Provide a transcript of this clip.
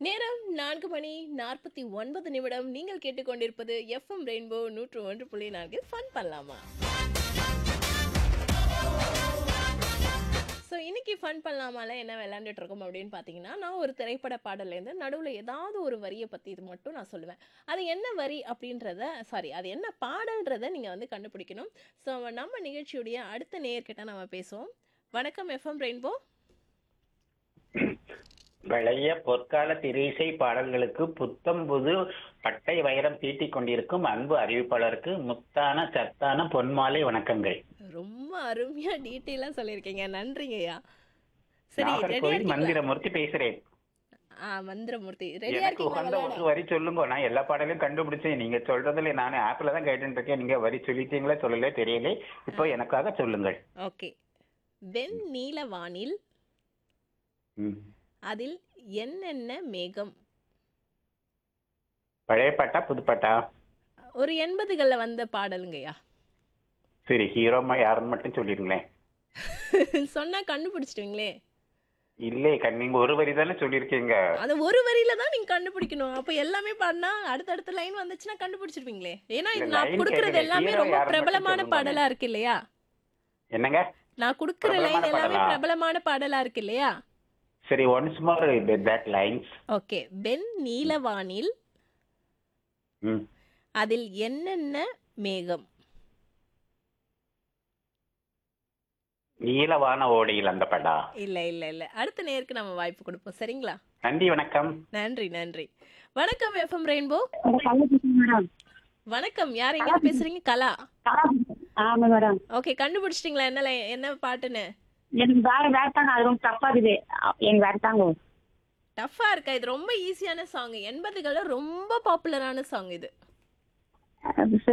நேரம் நான்கு மணி நாற்பத்தி ஒன்பது நிமிடம் நீங்கள் கேட்டுக்கொண்டிருப்பது எஃப்எம் ரெயின்போ நூற்று ஒன்று புள்ளி நான்கில் ஃபன் பண்ணலாமா ஸோ இன்னைக்கு ஃபன் பண்ணலாமால என்ன விளையாண்டுட்டு இருக்கோம் அப்படின்னு பார்த்தீங்கன்னா நான் ஒரு திரைப்பட பாடல்லேருந்து நடுவில் ஏதாவது ஒரு வரியை பற்றி இது மட்டும் நான் சொல்லுவேன் அது என்ன வரி அப்படின்றத சாரி அது என்ன பாடல்ன்றதை நீங்கள் வந்து கண்டுபிடிக்கணும் ஸோ நம்ம நிகழ்ச்சியுடைய அடுத்த நேயர்கிட்ட நம்ம பேசுவோம் வணக்கம் எஃப்எம் ரெயின்போ பழைய பொற்கால திரைசை பாடல்களுக்கு புத்தம் புது பட்டை வைரம் தீட்டிக் கொண்டிருக்கும் அன்பு அறிவிப்பாளருக்கு முத்தான சத்தான பொன்மாலை வணக்கங்கள் ரொம்ப அருமையா டீட்டெயிலா சொல்லியிருக்கீங்க நன்றிங்கய்யா சரி ரெடியா நாகர்கோவில் இருக்கீங்களா மந்திரமூர்த்தி பேசுறேன் ஆ மந்திரமூர்த்தி ரெடியா எனக்கு இருக்கீங்களா உகந்த விளையாட ஒரு வரி சொல்லுங்க நான் எல்லா பாடலையும் கண்டுபிடிச்சேன் நீங்க சொல்றதுல நான் ஆப்ல தான் கேட்டுட்டு இருக்கேன் நீங்க வரி சொல்லிட்டீங்களா சொல்லல தெரியல இப்போ எனக்காக சொல்லுங்கள் ஓகே வெண் நீல வானில் ம். அதில் என்னென்ன மேகம் பழைய பாட்டா புதுப்பாட்டா ஒரு எண்பதுகள்ல வந்த பாடலுங்கய்யா சரி ஹீரோமா யாருன்னு மட்டும் சொல்லிருங்களேன் சொன்னா கண்டுபிடிச்சிடுவீங்களே இல்லே கண் நீங்க ஒரு வரி தானே சொல்லியிருக்கீங்க அந்த ஒரு வரியில தான் நீங்க கண்டுபிடிக்கணும் அப்ப எல்லாமே பாடினா அடுத்தடுத்த லைன் வந்துச்சுன்னா கண்டுபிடிச்சிருவீங்களே ஏன்னா இது இல்ல, நான் line கொடுக்கறது கேட்கல. எல்லாமே hero ரொம்ப யாருன்னு மட்டும் பிரபலமான சொல்லுங்க. பாடலா இருக்கு இல்லையா என்னங்க நான் கொடுக்கிற லைன் பிரபலமான எல்லாமே பாடலா? பிரபலமான பாடலா இருக்கு இல்லையா சரி once more that lines okay வெண் நீலவானில் ம் அதில் என்னென்ன மேகம் நீலவான ஓடையில் அந்த படா இல்ல இல்ல இல்ல அடுத்த நேருக்கு நம்ம வாய்ப்பு கொடுப்போம் சரிங்களா நன்றி வணக்கம் நன்றி நன்றி வணக்கம் எஃப்எம் ரெயின்போ மேடம் வணக்கம் யார் எங்க பேசுறீங்க கலா ஆமா மேடம் ஓகே கண்டுபிடிச்சிட்டீங்களா என்ன line- என்ன பாட்டுன்னு எனக்கு வேற வேற தாங்க அது ரொம்ப டஃப்பா இருக்குது எனக்கு வேற தாங்க டஃபா இருக்கா இது ரொம்ப ஈஸியான சாங் எண்பதுகளில் ரொம்ப பாப்புலரான சாங் இது அது